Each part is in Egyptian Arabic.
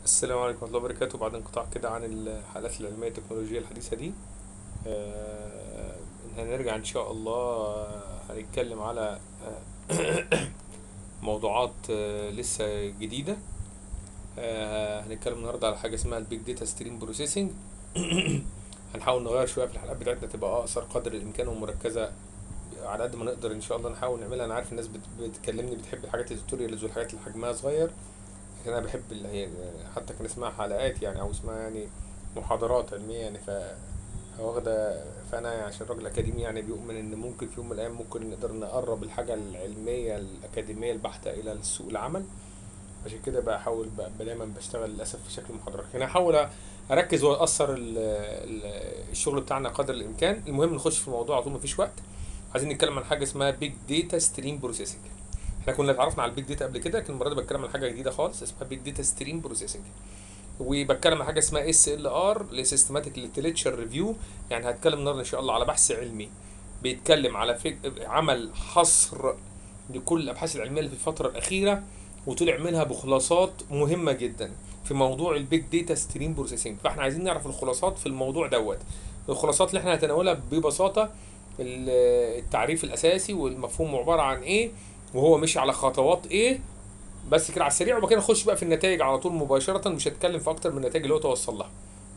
السلام عليكم ورحمة الله وبركاته بعد انقطاع كده عن الحالات العلمية التكنولوجية الحديثة دي آه، هنرجع إن شاء الله آه، هنتكلم على آه، موضوعات آه، لسه جديدة آه، هنتكلم النهاردة على حاجة اسمها البيج داتا ستريم بروسيسنج هنحاول نغير شوية في الحلقات بتاعتنا تبقى أقصر قدر الإمكان ومركزة على قد ما نقدر إن شاء الله نحاول نعملها أنا عارف الناس بت- بتكلمني بتحب الحاجات التوتوريالز والحاجات اللي حجمها صغير لكن انا بحب اللي هي حتى كان اسمها حلقات يعني او اسمها يعني محاضرات علميه يعني ف واخده فانا عشان راجل اكاديمي يعني بيؤمن ان ممكن في يوم من الايام ممكن نقدر نقرب الحاجه العلميه الاكاديميه البحته الى سوق العمل عشان كده بحاول ب- ب- دايما بشتغل للاسف في شكل محاضرات لكن هحاول اركز واقصر ال- ال- الشغل بتاعنا قدر الامكان المهم نخش في الموضوع على طول مفيش وقت عايزين نتكلم عن حاجه اسمها بيج داتا ستريم بروسيسنج احنا كنا اتعرفنا على البيج داتا قبل كده لكن المره دي بتكلم عن حاجه جديده خالص اسمها بيج داتا ستريم بروسيسنج وبتكلم عن حاجه اسمها اس ال ار لسيستماتيك ليتريتشر ريفيو يعني هتكلم النهارده ان شاء الله على بحث علمي بيتكلم على فك... عمل حصر لكل الابحاث العلميه اللي في الفتره الاخيره وطلع منها بخلاصات مهمه جدا في موضوع البيج داتا ستريم بروسيسنج فاحنا عايزين نعرف الخلاصات في الموضوع دوت الخلاصات اللي احنا هنتناولها ببساطه ال- التعريف الاساسي والمفهوم عباره عن ايه وهو مشي على خطوات ايه بس كده على السريع وبعد كده نخش بقى في النتائج على طول مباشره مش هتكلم في اكتر من النتائج اللي هو توصل لها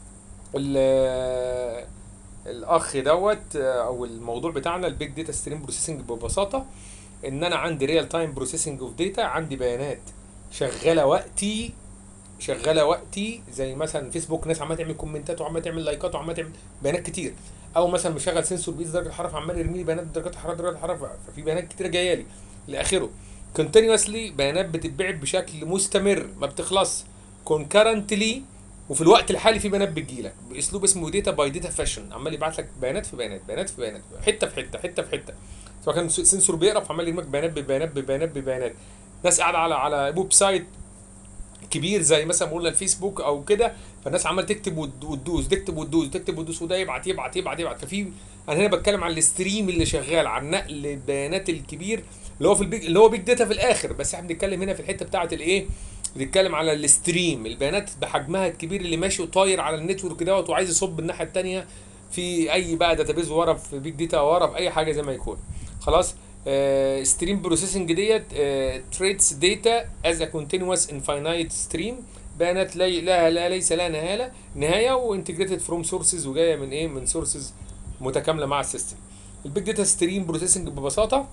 ال- الاخ دوت او الموضوع بتاعنا البيج داتا ستريم بروسيسنج ببساطه ان انا عندي ريال تايم بروسيسنج اوف داتا عندي بيانات شغاله وقتي شغاله وقتي زي مثلا فيسبوك ناس عماله تعمل كومنتات وعماله تعمل لايكات وعماله تعمل بيانات كتير او مثلا مشغل سنسور بيقيس درجه الحراره عمال يرمي لي بيانات درجات الحراره درجات الحراره ففي بيانات كتيره جايه لي لاخره كونتينوسلي بيانات بتتبعت بشكل مستمر ما بتخلص كونكرنتلي وفي الوقت الحالي في بيانات بتجيلك باسلوب اسمه داتا باي داتا فاشن عمال يبعت لك بيانات في بيانات بيانات في بيانات حته في حته حته في حته سواء كان سنسور بيقرا فعمال يرميك بيانات ببيانات ببيانات ببيانات ناس قاعده على على ويب سايت كبير زي مثلا قلنا الفيسبوك او كده فالناس عماله تكتب وت- وتدوس تكتب وتدوس تكتب وتدوس وده يبعت يبعت يبعت يبعت ففي انا هنا بتكلم عن الستريم اللي شغال عن نقل البيانات الكبير اللي هو في البيج اللي هو بيج داتا في الاخر بس احنا بنتكلم هنا في الحته بتاعه الايه بنتكلم على الستريم البيانات بحجمها الكبير اللي ماشي وطاير على النتورك دوت وعايز يصب الناحيه الثانيه في اي بقى داتابيز ورا في بيج داتا ورا في اي حاجه زي ما يكون خلاص ستريم بروسيسنج ديت تريتس داتا از ا كونتينوس انفاينايت ستريم بيانات لا لا, لا ليس لها نهايه نهايه وانتجريتد فروم سورسز وجايه من ايه من سورسز متكامله مع السيستم البيج داتا ستريم بروسيسنج ببساطه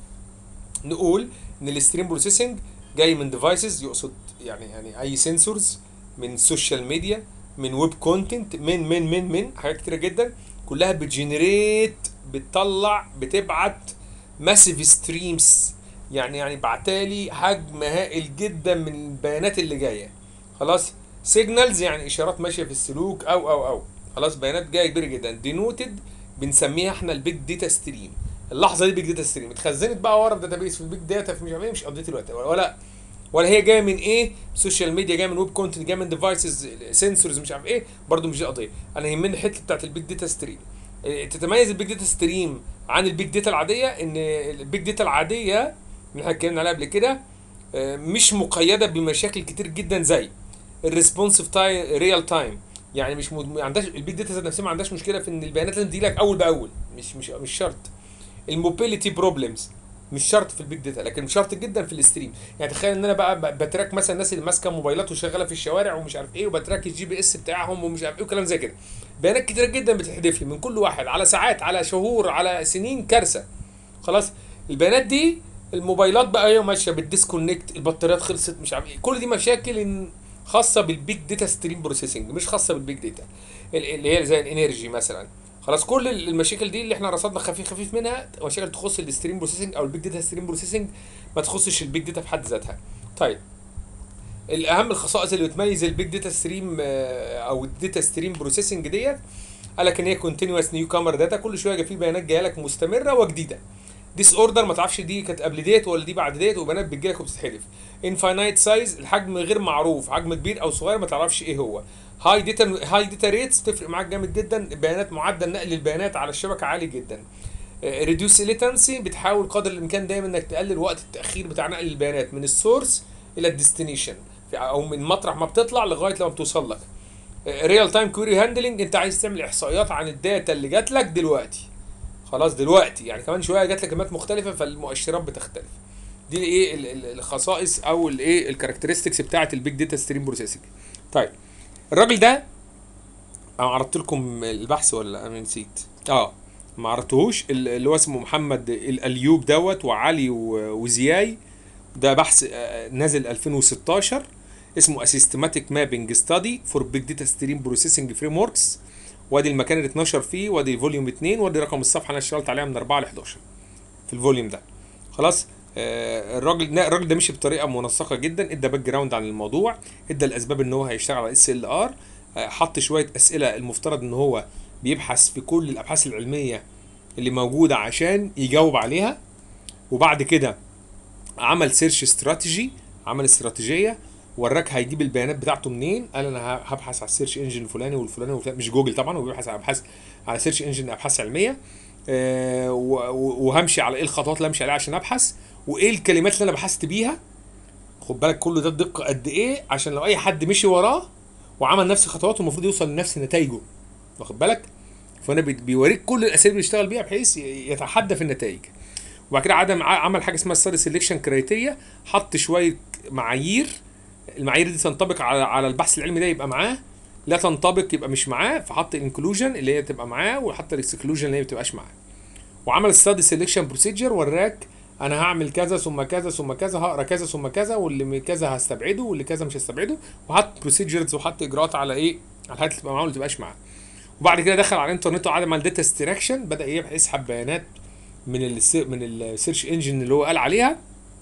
نقول ان الستريم بروسيسنج جاي من ديفايسز يقصد يعني يعني اي سنسورز من سوشيال ميديا من ويب كونتنت من من من من حاجات كتيره جدا كلها بتجنريت بتطلع بتبعت ماسيف ستريمز يعني يعني بعتالي حجم هائل جدا من البيانات اللي جايه خلاص سيجنالز يعني اشارات ماشيه في السلوك او او او خلاص بيانات جايه كبيره جدا دينوتد بنسميها احنا البيج داتا ستريم اللحظه دي بيج داتا ستريم اتخزنت بقى ورا في داتابيس في البيج داتا في مش عارف ايه مش قضيت الوقت ولا ولا هي جايه من ايه سوشيال ميديا جايه من ويب كونتنت جايه من ديفايسز سنسورز مش عارف ايه برضو مش دي قضيه انا يهمني الحته بتاعت البيج داتا ستريم إيه، تتميز البيج داتا ستريم عن البيج داتا العاديه ان البيج داتا العاديه اللي احنا اتكلمنا عليها قبل كده آه، مش مقيده بمشاكل كتير جدا زي الريسبونسيف تايم ريال تايم يعني مش مد... ما عندهاش البيج داتا ذات نفسها ما عندهاش مشكله في ان البيانات لازم تجيلك اول باول مش مش مش شرط الموبيليتي بروبلمز مش شرط في البيج داتا لكن شرط جدا في الستريم يعني تخيل ان انا بقى ب- بتراك مثلا الناس اللي ماسكه موبايلات وشغاله في الشوارع ومش عارف ايه وبتراك الجي بي اس بتاعهم ومش عارف ايه وكلام زي كده بيانات كتيره جدا بتحدف لي من كل واحد على ساعات على شهور على سنين كارثه خلاص البيانات دي الموبايلات بقى هي ماشيه بالديسكونكت البطاريات خلصت مش عارف ايه كل دي مشاكل إن خاصه بالبيج داتا ستريم بروسيسنج مش خاصه بالبيج داتا ال- اللي هي زي الانرجي مثلا خلاص كل ال- المشاكل دي اللي احنا رصدنا خفيف خفيف منها مشاكل تخص الستريم بروسيسنج او البيج داتا ستريم بروسيسنج ما تخصش البيج داتا في حد ذاتها طيب الاهم الخصائص اللي بتميز البيج داتا ستريم او الداتا ستريم بروسيسنج ديت قال لك ان هي كونتينوس نيو كامر داتا كل شويه في بيانات جايه لك مستمره وجديده ديس اوردر ما تعرفش دي كانت قبل ديت ولا دي بعد ديت وبيانات بتجيلك وبتتحذف انفاينايت سايز الحجم غير معروف حجم كبير او صغير ما تعرفش ايه هو هاي داتا هاي داتا ريتس تفرق معاك جامد جدا بيانات معدل نقل البيانات على الشبكه عالي جدا ريديوس ليتنسي بتحاول قدر الامكان دايما انك تقلل وقت التاخير بتاع نقل البيانات من السورس الى الديستنيشن في او من مطرح ما بتطلع لغايه لما بتوصل لك ريال تايم كويري هاندلنج انت عايز تعمل احصائيات عن الداتا اللي جات لك دلوقتي خلاص دلوقتي يعني كمان شويه جات لك كلمات مختلفه فالمؤشرات بتختلف دي الايه ال- ال- الخصائص او الايه الكاركترستكس بتاعه البيج داتا ستريم بروسيسنج طيب الراجل ده انا عرضت لكم البحث ولا انا نسيت اه ما عرضتهوش ال- اللي هو اسمه محمد الايوب دوت وعلي و- وزياي ده بحث آه، نازل 2016 اسمه A Systematic Mapping Study for Big Data Stream Processing Frameworks وادي المكان اللي اتنشر فيه وادي فوليوم 2 وادي رقم الصفحه اللي انا اشتغلت عليها من 4 ل 11 في الفوليوم ده خلاص آه، الراجل ده الراجل ده مشي بطريقه منسقه جدا ادى باك جراوند عن الموضوع ادى الاسباب ان هو هيشتغل على اس ال ار حط شويه اسئله المفترض ان هو بيبحث في كل الابحاث العلميه اللي موجوده عشان يجاوب عليها وبعد كده عمل سيرش استراتيجي عمل استراتيجيه وراك هيجيب البيانات بتاعته منين قال انا ه- هبحث على السيرش انجن الفلاني والفلاني والفلاني مش جوجل طبعا هو بيبحث على ابحاث على سيرش انجن ابحاث علميه آه، و- و- وهمشي على ايه الخطوات اللي همشي عليها عشان ابحث وايه الكلمات اللي انا بحثت بيها خد بالك كل ده الدقه قد ايه عشان لو اي حد مشي وراه وعمل نفس خطواته المفروض يوصل لنفس نتائجه واخد بالك فانا بي- بيوريك كل الاساليب اللي يشتغل بيها بحيث ي- يتحدى في النتائج وبعد كده عدم عمل حاجه اسمها ستادي سيلكشن كرايتيريا حط شويه معايير المعايير دي تنطبق على على البحث العلمي ده يبقى معاه لا تنطبق يبقى مش معاه فحط الانكلوجن اللي هي تبقى معاه وحط الاكسكلوجن اللي هي ما بتبقاش معاه وعمل ستادي سيلكشن بروسيجر وراك انا هعمل كذا ثم كذا ثم كذا هقرا كذا ثم كذا واللي من كذا هستبعده واللي كذا مش هستبعده وحط بروسيجرز وحط اجراءات على ايه على الحاجات اللي تبقى معاه واللي ما تبقاش معاه وبعد كده دخل على الانترنت وعمل داتا استراكشن بدا يبحث يسحب بيانات من ال من السيرش انجن اللي هو قال عليها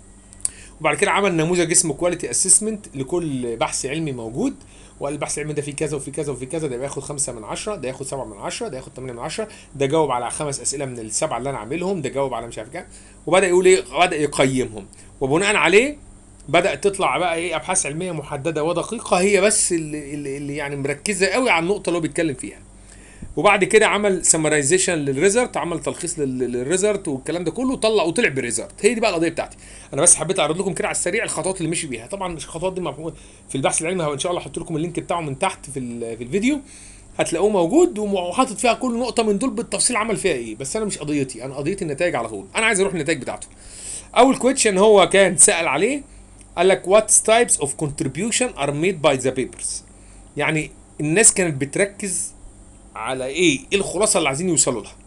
وبعد كده عمل نموذج اسمه كواليتي اسسمنت لكل بحث علمي موجود وقال البحث العلمي ده فيه كذا وفيه كذا وفيه كذا ده بياخد خمسة من عشرة ده ياخد سبعة من عشرة ده ياخد تمانية من عشرة ده جاوب على خمس أسئلة من السبعة اللي أنا عاملهم ده جاوب على مش عارف كام وبدأ يقول إيه بدأ يقيمهم وبناء عليه بدأت تطلع بقى إيه أبحاث علمية محددة ودقيقة هي بس اللي, اللي, اللي يعني مركزة قوي على النقطة اللي هو بيتكلم فيها وبعد كده عمل سمرايزيشن للريزلت عمل تلخيص لل- للريزلت والكلام ده كله طلع وطلع بالريزلت هي دي بقى القضيه بتاعتي انا بس حبيت اعرض لكم كده على السريع الخطوات اللي مشي بيها طبعا الخطوات دي مفهومة في البحث العلمي هو ان شاء الله احط لكم اللينك بتاعه من تحت في ال- في الفيديو هتلاقوه موجود وحاطط فيها كل نقطه من دول بالتفصيل عمل فيها ايه بس انا مش قضيتي انا قضيتي النتائج على طول انا عايز اروح النتائج بتاعته اول كويتشن هو كان سال عليه قال لك what types of contribution are made by the papers يعني الناس كانت بتركز على ايه ايه الخلاصه اللي عايزين يوصلوا لها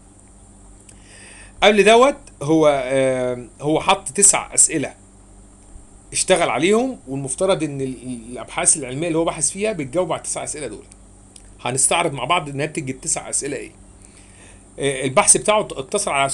قبل دوت هو آه هو حط تسع اسئله اشتغل عليهم والمفترض ان ال- الابحاث العلميه اللي هو بحث فيها بتجاوب على التسع اسئله دول هنستعرض مع بعض ناتج التسع اسئله ايه آه البحث بتاعه اقتصر على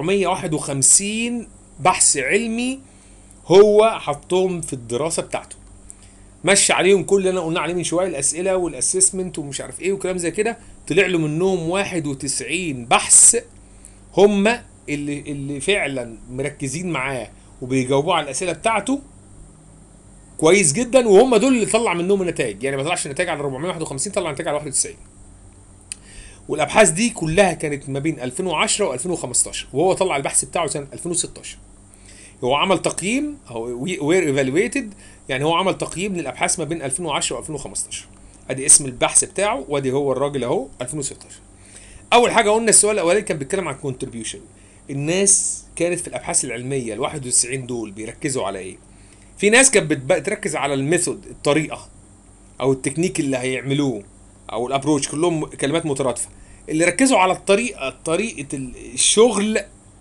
451 بحث علمي هو حطهم في الدراسه بتاعته مشي عليهم كل اللي انا قلنا عليه من شويه الاسئله والاسسمنت ومش عارف ايه وكلام زي كده طلع له منهم 91 بحث هم اللي اللي فعلا مركزين معاه وبيجاوبوا على الاسئله بتاعته كويس جدا وهم دول اللي طلع منهم النتائج يعني ما طلعش نتائج على 451 طلع نتائج على 91 والابحاث دي كلها كانت ما بين 2010 و2015 وهو طلع البحث بتاعه سنه 2016 هو عمل تقييم هو وير ايفالويتد يعني هو عمل تقييم للابحاث ما بين 2010 و2015 ادي اسم البحث بتاعه وادي هو الراجل اهو 2016 اول حاجه قلنا السؤال الاولاني كان بيتكلم عن كونتريبيوشن الناس كانت في الابحاث العلميه ال 91 دول بيركزوا على ايه في ناس كانت بتبقى تركز على الميثود الطريقه او التكنيك اللي هيعملوه او الابروتش كلهم كلمات مترادفه اللي ركزوا على الطريقه طريقه الشغل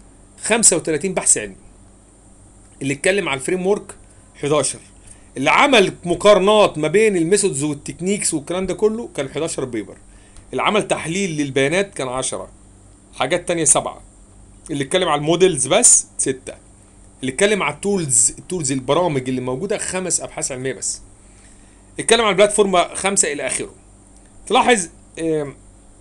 35 بحث علمي اللي اتكلم على الفريم ورك 11 اللي عمل مقارنات ما بين الميثودز والتكنيكس والكلام ده كله كان 11 بيبر اللي عمل تحليل للبيانات كان 10 حاجات تانية سبعة اللي اتكلم على المودلز بس ستة اللي اتكلم على التولز التولز البرامج اللي موجودة خمس أبحاث علمية بس اتكلم على البلاتفورم خمسة إلى آخره تلاحظ آم،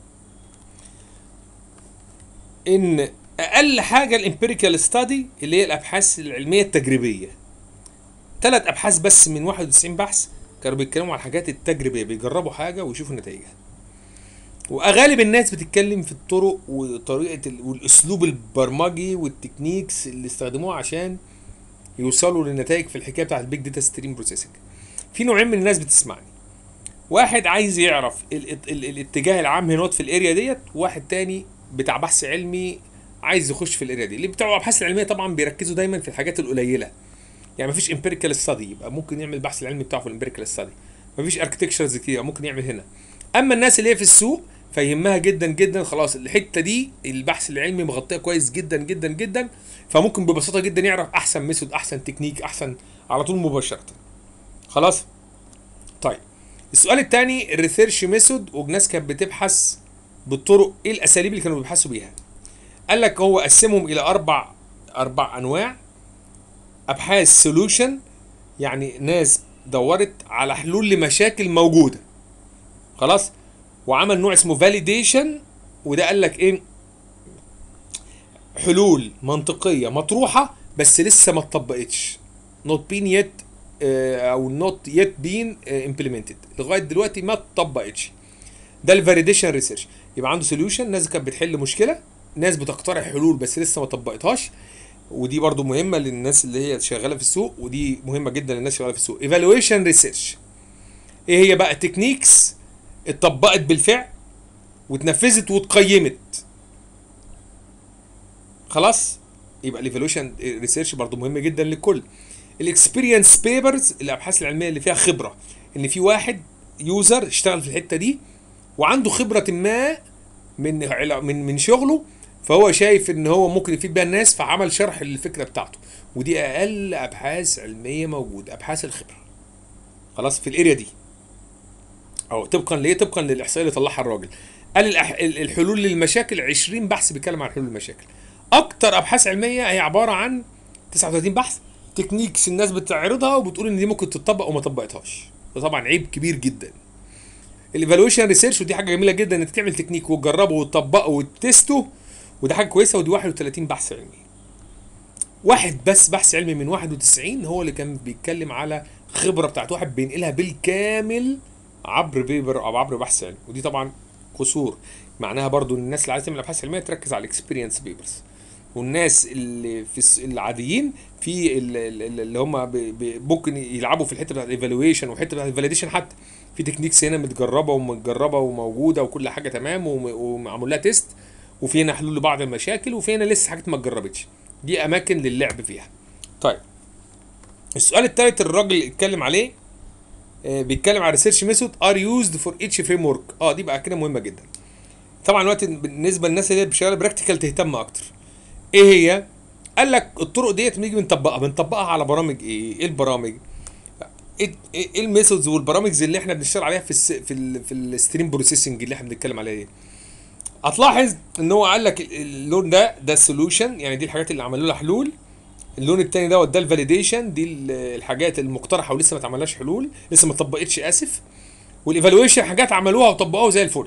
ان اقل حاجه الامبيريكال ستادي اللي هي الابحاث العلميه التجريبيه ثلاث ابحاث بس من 91 بحث كانوا بيتكلموا على الحاجات التجريبيه بيجربوا حاجه ويشوفوا نتائجها وغالب الناس بتتكلم في الطرق وطريقه ال- والاسلوب البرمجي والتكنيكس اللي استخدموها عشان يوصلوا للنتائج في الحكايه بتاعت البيج داتا ستريم بروسيسنج في نوعين من الناس بتسمعني واحد عايز يعرف ال ال ال الاتجاه العام هنا في الاريا ديت واحد تاني بتاع بحث علمي عايز يخش في الاريا دي اللي بتوع الابحاث العلميه طبعا بيركزوا دايما في الحاجات القليله يعني مفيش امبيريكال ستادي يبقى ممكن يعمل البحث العلمي بتاعه في الامبيريكال ستادي مفيش اركتكشرز كتير ممكن يعمل هنا اما الناس اللي هي في السوق فيهمها جدا جدا خلاص الحته دي البحث العلمي مغطيه كويس جدا جدا جدا فممكن ببساطه جدا يعرف احسن ميثود احسن تكنيك احسن على طول مباشره خلاص طيب السؤال الثاني الريسيرش ميثود والناس كانت بتبحث بالطرق ايه الاساليب اللي كانوا بيبحثوا بيها قال لك هو قسمهم الى اربع اربع انواع ابحاث سولوشن يعني ناس دورت على حلول لمشاكل موجوده خلاص وعمل نوع اسمه فاليديشن وده قال لك ايه حلول منطقيه مطروحه بس لسه ما اتطبقتش not been yet آه، او not yet been آه، implemented لغايه دلوقتي ما اتطبقتش ده الفاليديشن ريسيرش يبقى عنده سوليوشن ناس كانت بتحل مشكله ناس بتقترح حلول بس لسه ما طبقتهاش ودي برضو مهمه للناس اللي هي شغاله في السوق ودي مهمه جدا للناس شغاله في السوق ايفالويشن ريسيرش ايه هي بقى تكنيكس اتطبقت بالفعل واتنفذت واتقيمت خلاص يبقى الايفالويشن ريسيرش برضو مهم جدا للكل الاكسبيرينس بيبرز الابحاث العلميه اللي فيها خبره ان في واحد يوزر اشتغل في الحته دي وعنده خبره ما من علا- من من شغله فهو شايف ان هو ممكن يفيد بيها الناس فعمل شرح للفكره بتاعته ودي اقل ابحاث علميه موجوده ابحاث الخبره خلاص في الاريا دي او طبقا ليه طبقا للاحصائيه اللي طلعها الراجل قال الأح... ال- الحلول للمشاكل 20 بحث بيتكلم عن حلول المشاكل اكتر ابحاث علميه هي عباره عن 39 بحث تكنيكس الناس بتعرضها وبتقول ان دي ممكن تطبق وما طبقتهاش ده طبعا عيب كبير جدا الايفالويشن ريسيرش ودي حاجه جميله جدا انك تعمل تكنيك وتجربه وتطبقه وتستو وده حاجه كويسه ودي 31 بحث علمي واحد بس بحث علمي من 91 هو اللي كان بيتكلم على خبره بتاعت واحد بينقلها بالكامل عبر بيبر او عبر بحث علمي ودي طبعا قصور معناها برضو ان الناس اللي عايزه تعمل ابحاث علميه تركز على الاكسبيرينس بيبرز والناس اللي في الس- العاديين في ال- ال- اللي هم ب- ب- ممكن يلعبوا في الحته بتاعت الايفالويشن والحته بتاعت الفاليديشن حتى في تكنيكس هنا متجربه ومتجربه وموجوده وكل حاجه تمام وم- ومعمول لها تيست وفي هنا حلول لبعض المشاكل وفي هنا لسه حاجات ما اتجربتش دي اماكن للعب فيها طيب السؤال الثالث الراجل اتكلم عليه آه، بيتكلم على ريسيرش ميثود ار يوزد فور اتش فريم ورك اه دي بقى كده مهمه جدا طبعا دلوقتي بالنسبه للناس اللي هي شغاله براكتيكال تهتم اكتر ايه هي قال لك الطرق ديت بنيجي بنطبقها بنطبقها على برامج ايه ايه البرامج ايه ايه الميثودز والبرامج اللي احنا بنشتغل عليها في الس في ال في الستريم بروسيسنج اللي احنا بنتكلم عليها دي هتلاحظ ان هو قال لك اللون ده ده السولوشن يعني دي الحاجات اللي عملوا لها حلول اللون التاني دوت ده الفاليديشن دي ال- الحاجات المقترحه ولسه ما اتعملهاش حلول لسه ما اتطبقتش اسف والايفالويشن حاجات عملوها وطبقوها زي الفل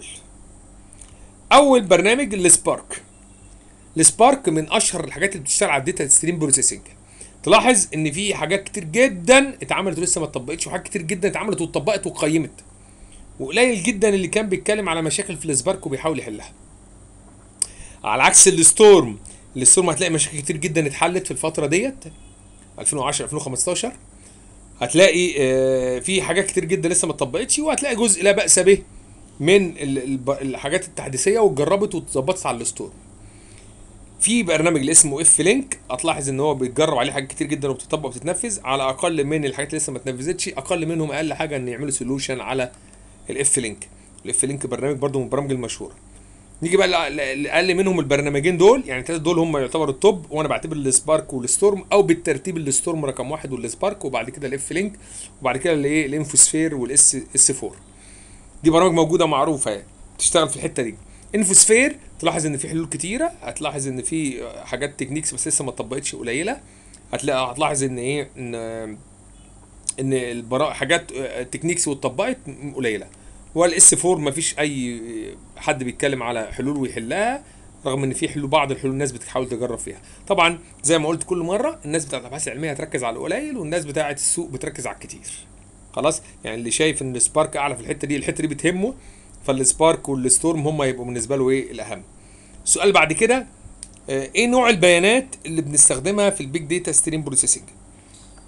اول برنامج السبارك السبارك من اشهر الحاجات اللي بتشتغل على الداتا ستريم بروسيسنج تلاحظ ان في حاجات كتير جدا اتعملت ولسه ما اتطبقتش وحاجات كتير جدا اتعملت واتطبقت وقيمت وقليل جدا اللي كان بيتكلم على مشاكل في السبارك وبيحاول يحلها على عكس الستورم الستورم هتلاقي مشاكل كتير جدا اتحلت في الفتره ديت 2010 2015 هتلاقي آه، في حاجات كتير جدا لسه ما اتطبقتش وهتلاقي جزء لا باس به من ال- الب- الحاجات التحديثيه واتجربت واتظبطت على الستور في برنامج اللي اسمه اف لينك هتلاحظ ان هو بيتجرب عليه حاجات كتير جدا وبتطبق وبتتنفذ على اقل من الحاجات اللي لسه ما اتنفذتش اقل منهم اقل حاجه ان يعملوا سولوشن على الاف لينك الاف لينك برنامج برضو من البرامج المشهوره نيجي بقى ل- ل- الاقل منهم البرنامجين دول يعني الثلاثه دول هم يعتبروا التوب وانا بعتبر السبارك والستورم او بالترتيب الستورم رقم واحد والسبارك وبعد كده الاف لينك وبعد كده الايه الانفوسفير والاس اس 4 دي برامج موجوده معروفه يعني تشتغل في الحته دي انفوسفير تلاحظ ان في حلول كتيره هتلاحظ ان في حاجات تكنيكس بس لسه ما اتطبقتش قليله هتلاقي هتلاحظ ان ايه ان ان البرا... حاجات تكنيكس واتطبقت قليله والاس 4 ما فيش اي حد بيتكلم على حلول ويحلها رغم ان في حلول بعض الحلول الناس بتحاول تجرب فيها طبعا زي ما قلت كل مره الناس بتاعت الابحاث العلميه هتركز على القليل والناس بتاعت السوق بتركز على الكتير خلاص يعني اللي شايف ان السبارك اعلى في الحته دي الحته دي بتهمه فالسبارك والستورم هم هيبقوا بالنسبه له ايه الاهم السؤال بعد كده آه، ايه نوع البيانات اللي بنستخدمها في البيج داتا ستريم بروسيسنج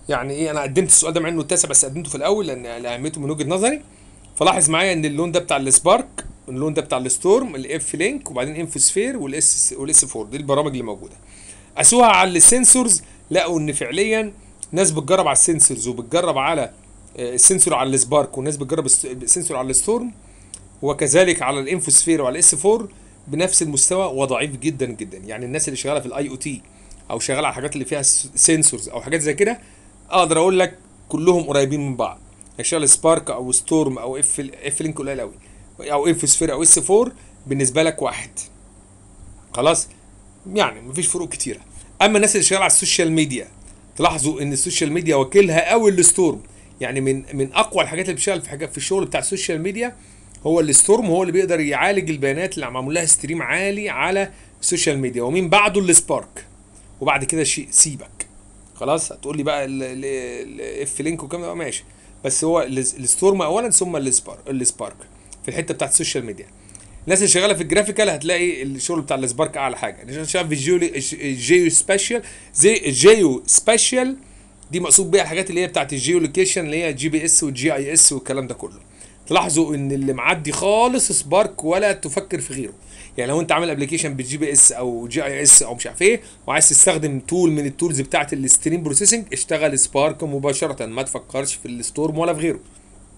يعني ايه انا قدمت السؤال ده مع انه التاسع بس قدمته في الاول لان اهميته من وجهه نظري فلاحظ معايا ان اللون ده بتاع السبارك اللون ده بتاع الستورم الاف لينك وبعدين انفوسفير والاس والاس 4 دي البرامج اللي موجوده قاسوها على السنسورز لقوا ان فعليا ناس بتجرب على السنسورز وبتجرب على آه، السنسور على السبارك وناس بتجرب الس- السنسور على الستورم وكذلك على الانفوسفير وعلى الاس 4 بنفس المستوى وضعيف جدا جدا يعني الناس اللي شغاله في الاي او تي او شغاله على الحاجات اللي فيها سنسورز او حاجات زي كده اقدر اقول لك كلهم قريبين من بعض هيشتغل سبارك او ستورم او اف اف لينك قليل قوي او انفوسفير او اس 4 بالنسبه لك واحد خلاص يعني مفيش فروق كتيره اما الناس اللي شغاله على السوشيال ميديا تلاحظوا ان السوشيال ميديا واكلها قوي الستورم يعني من من اقوى الحاجات اللي بتشتغل في حاجات في الشغل بتاع السوشيال ميديا هو الستورم هو اللي بيقدر يعالج البيانات اللي معمول لها ستريم عالي على السوشيال ميديا ومين بعده السبارك وبعد كده شيء سيبك خلاص هتقول لي بقى الاف لينك وكام ده ماشي بس هو ال- الستورم اولا ثم السبارك السبارك في الحته بتاعت السوشيال ميديا الناس اللي شغاله في الجرافيكال هتلاقي الشغل بتاع السبارك اعلى حاجه اللي شغال في الجيو الجيو سبيشال زي الجيو سبيشال دي مقصود بيها الحاجات اللي هي بتاعت الجيو لوكيشن اللي هي جي بي اس والجي اي اس والكلام ده كله تلاحظوا ان اللي معدي خالص سبارك ولا تفكر في غيره يعني لو انت عامل ابلكيشن بالجي بي اس او جي اي اس او مش عارف ايه وعايز تستخدم تول من التولز بتاعت الستريم بروسيسنج اشتغل سبارك مباشره ما تفكرش في الستورم ولا في غيره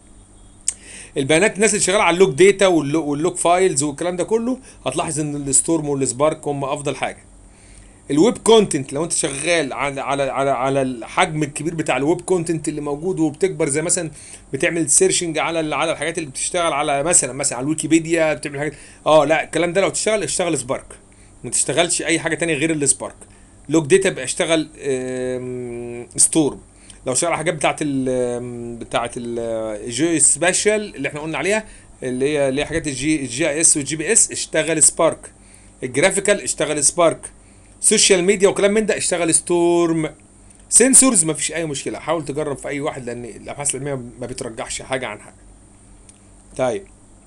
البيانات الناس اللي شغاله على اللوك داتا واللو- واللوك فايلز والكلام ده كله هتلاحظ ان الستورم والسبارك هم افضل حاجه الويب كونتنت لو انت شغال على على على على الحجم الكبير بتاع الويب كونتنت اللي موجود وبتكبر زي مثلا بتعمل سيرشنج على ال- على الحاجات اللي بتشتغل على مثلا مثلا على الويكيبيديا بتعمل حاجات اه لا الكلام ده لو تشتغل اشتغل سبارك ما تشتغلش اي حاجه تانية غير السبارك لوك داتا بقى اشتغل ستورم لو شغال على حاجات بتاعت ال بتاعت الجي سبيشال اللي احنا قلنا عليها اللي هي اللي هي حاجات الجي الجي اي اس والجي بي اس اشتغل سبارك الجرافيكال اشتغل سبارك سوشيال ميديا وكلام من ده اشتغل ستورم سنسورز مفيش اي مشكله حاول تجرب في اي واحد لان الابحاث العلميه ما بترجحش حاجه عن حاجه طيب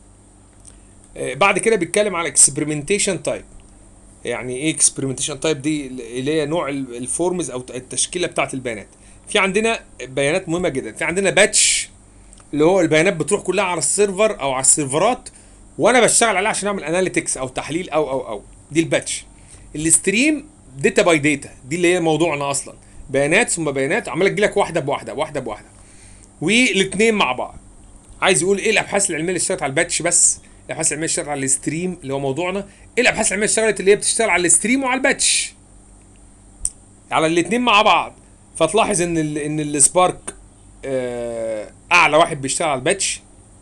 آه، بعد كده بيتكلم على اكسبيرمنتيشن تايب يعني ايه اكسبيرمنتيشن تايب دي اللي هي نوع ال- الفورمز او التشكيله بتاعت البيانات في عندنا بيانات مهمه جدا في عندنا باتش اللي هو البيانات بتروح كلها على السيرفر او على السيرفرات وانا بشتغل عليها عشان اعمل اناليتكس او تحليل او او او دي الباتش الستريم داتا باي داتا دي اللي هي موضوعنا اصلا بيانات ثم بيانات عمال تجي لك واحده بواحده واحده بواحده والاثنين مع بعض عايز يقول ايه الابحاث العلميه اللي اشتغلت على الباتش بس الابحاث العلميه اللي اشتغلت على الستريم اللي هو موضوعنا ايه الابحاث العلميه اللي اشتغلت اللي هي بتشتغل على الستريم وعلى الباتش على الاثنين مع بعض فتلاحظ ان ال ان السبارك آه اعلى واحد بيشتغل على الباتش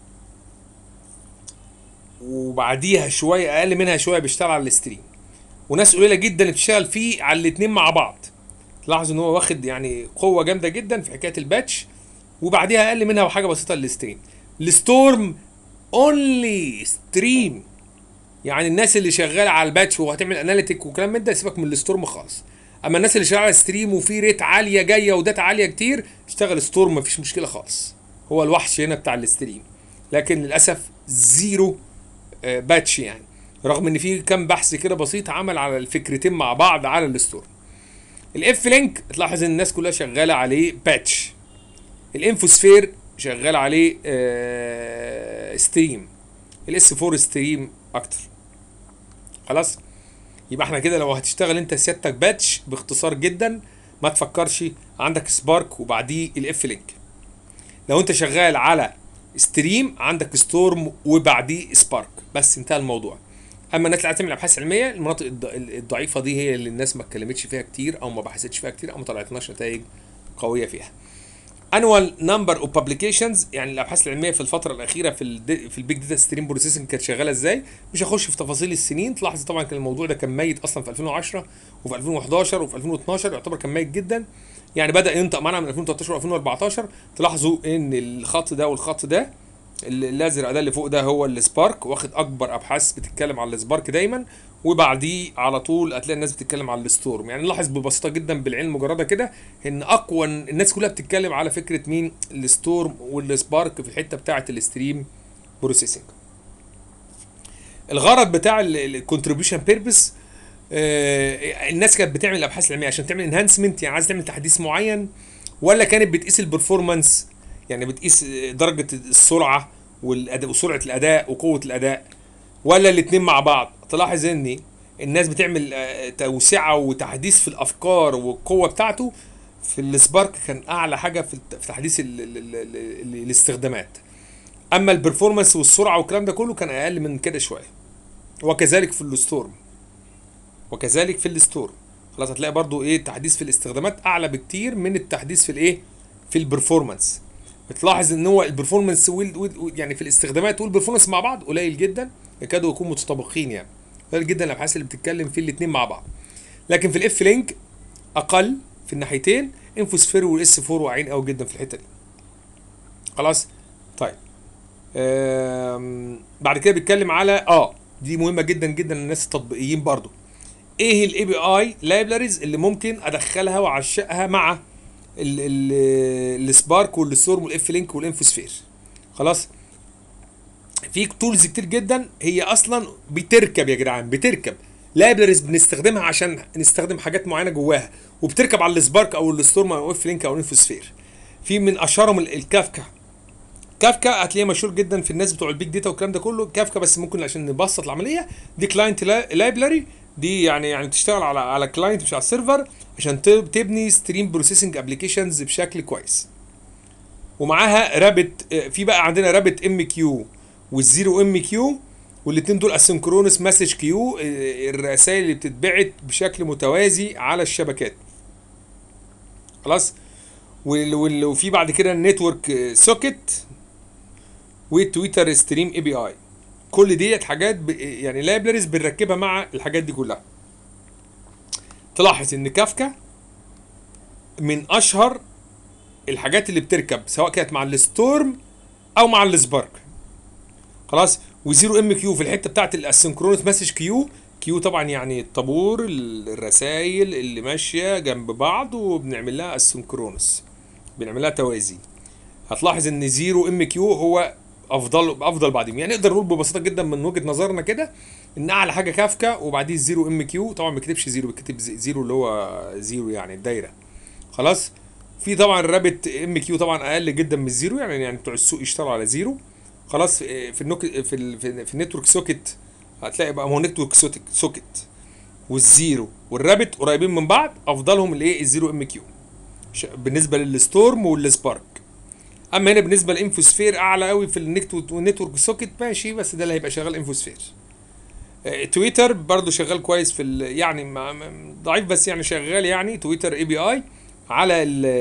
وبعديها شويه اقل منها شويه بيشتغل على الستريم وناس قليله جدا اللي بتشتغل فيه على الاثنين مع بعض تلاحظوا ان هو واخد يعني قوه جامده جدا في حكايه الباتش وبعديها اقل منها وحاجه بسيطه للستريم الستورم اونلي ستريم يعني الناس اللي شغاله على الباتش وهتعمل اناليتيك وكلام من ده سيبك من الستورم خالص اما الناس اللي شغاله على ستريم وفي ريت عاليه جايه وداتا عاليه كتير اشتغل ستورم مفيش مشكله خالص هو الوحش هنا بتاع الستريم لكن للاسف زيرو آه، باتش يعني رغم ان في كام بحث كده بسيط عمل على الفكرتين مع بعض على الستورم الاف لينك تلاحظ ان الناس كلها شغاله عليه باتش الانفوسفير شغال عليه آه ستريم الاس 4 ستريم اكتر خلاص يبقى احنا كده لو هتشتغل انت سيادتك باتش باختصار جدا ما تفكرش عندك سبارك وبعديه الاف لينك لو انت شغال على ستريم عندك ستورم وبعديه سبارك بس انتهى الموضوع اما الناس اللي عايزه تعمل ابحاث علميه المناطق الض- الضعيفه دي هي اللي الناس ما اتكلمتش فيها كتير او ما بحثتش فيها كتير او ما طلعتناش نتائج قويه فيها annual number of publications يعني الابحاث العلميه في الفتره الاخيره في ال في البيج داتا ستريم بروسيسنج كانت شغاله ازاي مش هخش في تفاصيل السنين تلاحظ طبعا كان الموضوع ده كان ميت اصلا في 2010 وفي 2011 وفي 2012 يعتبر كان ميت جدا يعني بدا ينطق معانا من 2013 و2014 تلاحظوا ان الخط ده والخط ده ال- الازرق ده اللي فوق ده هو السبارك واخد اكبر ابحاث بتتكلم على السبارك دايما وبعديه على طول هتلاقي الناس بتتكلم على الستورم يعني نلاحظ ببساطه جدا بالعين المجرده كده ان اقوى الناس كلها بتتكلم على فكره مين الستورم والسبارك في الحته بتاعه الستريم بروسيسنج الغرض بتاع الكونتريبيوشن بيربس الناس كانت بتعمل الابحاث العلميه عشان تعمل انهانسمنت يعني عايز تعمل تحديث معين ولا كانت بتقيس البرفورمانس يعني بتقيس درجه السرعه والاداء وسرعه الاداء وقوه الاداء ولا الاثنين مع بعض تلاحظ ان الناس بتعمل آه، توسعه وتحديث في الافكار والقوه بتاعته في السبارك كان اعلى حاجه في الت- في تحديث ال ال ال ال ال الاستخدامات اما البرفورمانس والسرعه والكلام ده كله كان اقل من كده شويه وكذلك في الستورم وكذلك في الستورم خلاص هتلاقي برضو ايه التحديث في الاستخدامات اعلى بكتير من التحديث في الايه في البرفورمانس بتلاحظ ان هو البرفورمانس وال وال- يعني في الاستخدامات والبرفورمانس مع بعض قليل جدا يكادوا يكونوا متطابقين يعني قليل جدا الابحاث اللي بتتكلم في الاثنين مع بعض لكن في الاف لينك اقل في الناحيتين انفوسفير والاس 4 واقعين قوي جدا في الحته دي خلاص طيب آم، بعد كده بيتكلم على اه دي مهمه جدا جدا للناس التطبيقيين برضو ايه الاي بي اي لايبراريز اللي ممكن ادخلها واعشقها مع السبارك والستورم والاف لينك والانفوسفير خلاص في تولز كتير جدا هي اصلا بتركب يا جدعان بتركب لايبراريز بنستخدمها عشان نستخدم حاجات معينه جواها وبتركب على السبارك او الستورم او الاف لينك او الانفوسفير في من اشهرهم ال- الكافكا كافكا هتلاقيه مشهور جدا في الناس بتوع البيج داتا والكلام ده كله كافكا بس ممكن عشان نبسط العمليه دي كلاينت لايبراري دي يعني يعني تشتغل على على كلاينت مش على السيرفر عشان تب- تبني ستريم بروسيسنج ابلكيشنز بشكل كويس ومعاها رابت في بقى عندنا رابت ام كيو والزيرو ام كيو والاثنين دول اسynchronous مسج كيو الرسائل اللي بتتبعت بشكل متوازي على الشبكات خلاص وال- وال- وفي بعد كده النتورك سوكت والتويتر ستريم اي بي اي كل ديت حاجات ب... يعني لايبريز بنركبها مع الحاجات دي كلها تلاحظ ان كافكا من اشهر الحاجات اللي بتركب سواء كانت مع الستورم او مع السبارك خلاص وزيرو ام كيو في الحته بتاعت الاسynchronous مسج كيو كيو طبعا يعني الطابور الرسائل اللي ماشيه جنب بعض وبنعمل لها اسynchronous بنعمل لها توازي هتلاحظ ان زيرو ام كيو هو افضل افضل بعدين يعني نقدر نقول ببساطه جدا من وجهه نظرنا كده ان اعلى حاجه كافكا وبعديه زيرو ام كيو طبعا ما بيكتبش زيرو بيكتب زي- زيرو اللي هو زيرو يعني الدايره خلاص في طبعا الرابت ام كيو طبعا اقل جدا من الزيرو يعني يعني بتوع السوق يشتغلوا على زيرو خلاص آه، في النوك في ال في, في النتورك سوكت هتلاقي بقى ما هو نتورك سوكت سوكت والزيرو والرابت قريبين من بعض افضلهم الايه الزيرو ام كيو ش- بالنسبه للستورم والسبارك اما هنا بالنسبه للانفوسفير اعلى قوي في النت والنتورك سوكت ماشي بس ده اللي هيبقى شغال انفوسفير آه، تويتر برضو شغال كويس في ال- يعني ما- ما- ضعيف بس يعني شغال يعني تويتر اي بي اي على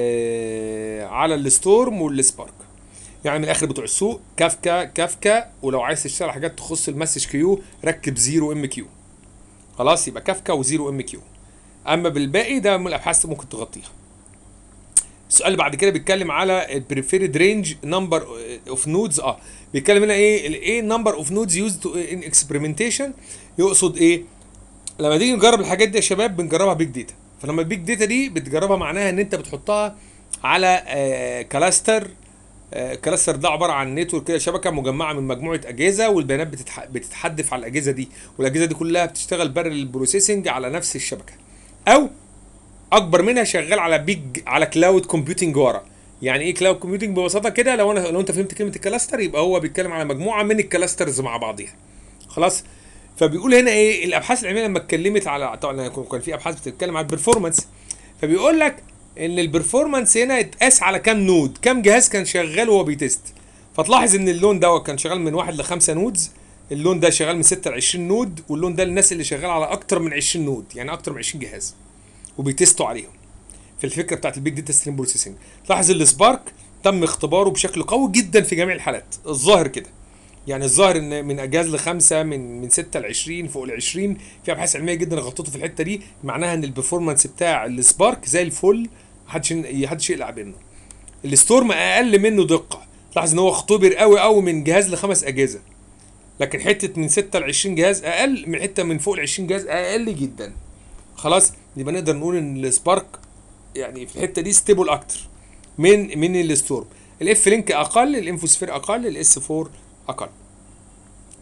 ال على الستورم والسبارك يعني من الاخر بتوع السوق كافكا كافكا ولو عايز تشتغل حاجات تخص المسج كيو ركب زيرو ام كيو خلاص يبقى كافكا وزيرو ام كيو اما بالباقي ده من الابحاث اللي ممكن تغطيها السؤال اللي بعد كده بيتكلم على البريفيرد رينج نمبر اوف نودز اه بيتكلم هنا ايه الايه نمبر اوف نودز يوزد ان اكسبيرمنتيشن يقصد ايه لما تيجي نجرب الحاجات دي يا شباب بنجربها بيج داتا فلما البيج داتا دي بتجربها معناها ان انت بتحطها على آه كلاستر آه كلاستر ده عباره عن نتورك كده شبكه مجمعه من مجموعه اجهزه والبيانات بتتح... بتتحدف على الاجهزه دي والاجهزه دي كلها بتشتغل بارل بروسيسنج على نفس الشبكه او اكبر منها شغال على بيج على كلاود كومبيوتنج ورا يعني ايه كلاود كومبيوتنج ببساطه كده لو انا لو انت فهمت كلمه الكلاستر يبقى هو بيتكلم على مجموعه من الكلاسترز مع بعضيها خلاص فبيقول هنا ايه الابحاث العلميه لما اتكلمت على طبعا كان في ابحاث بتتكلم على البرفورمانس فبيقول لك ان البرفورمانس هنا اتقاس على كام نود كام جهاز كان شغال وهو بيتست فتلاحظ ان اللون ده كان شغال من واحد لخمسة نودز اللون ده شغال من 6 ل 20 نود واللون ده للناس اللي شغال على اكتر من 20 نود يعني اكتر من 20 جهاز وبيتستوا عليهم في الفكره بتاعت البيج داتا ستريم بروسيسنج لاحظ السبارك تم اختباره بشكل قوي جدا في جميع الحالات الظاهر كده يعني الظاهر ان من اجهاز لخمسه من من 6 ل 20 فوق ال 20 في ابحاث علميه جدا غطته في الحته دي معناها ان البرفورمانس بتاع السبارك زي الفل محدش محدش يقلع منه الستورم اقل منه دقه لاحظ ان هو اختبر قوي قوي من جهاز لخمس اجهزه لكن حته من 6 ل 20 جهاز اقل من حته من فوق ال 20 جهاز اقل جدا خلاص يبقى نقدر نقول ان السبارك يعني في الحته دي ستيبل اكتر من من الستورم الاف لينك اقل الانفوسفير اقل الاس 4 اقل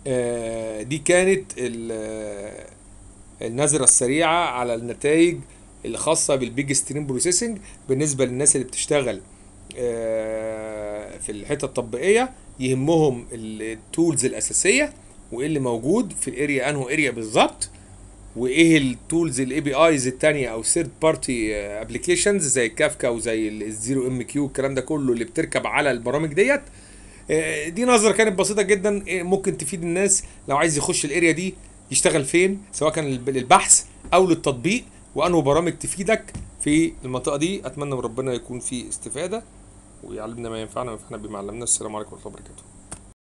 آه دي كانت ال- آه، النظره السريعه على النتائج اللي خاصه بالبيج ستريم بروسيسنج بالنسبه للناس اللي بتشتغل آه، في الحته التطبيقيه يهمهم التولز الاساسيه وايه اللي موجود في الاريا انه اريا بالظبط وايه التولز الاي بي ايز التانية او ثيرد بارتي ابلكيشنز زي كافكا وزي الزيرو ام كيو الكلام ده كله اللي بتركب على البرامج ديت آه، دي نظره كانت بسيطه جدا آه، ممكن تفيد الناس لو عايز يخش الاريا دي يشتغل فين سواء كان للب- للبحث او للتطبيق وانه برامج تفيدك في المنطقه دي اتمنى من ربنا يكون في استفاده ويعلمنا ما ينفعنا وينفعنا بما علمنا السلام عليكم ورحمه الله وبركاته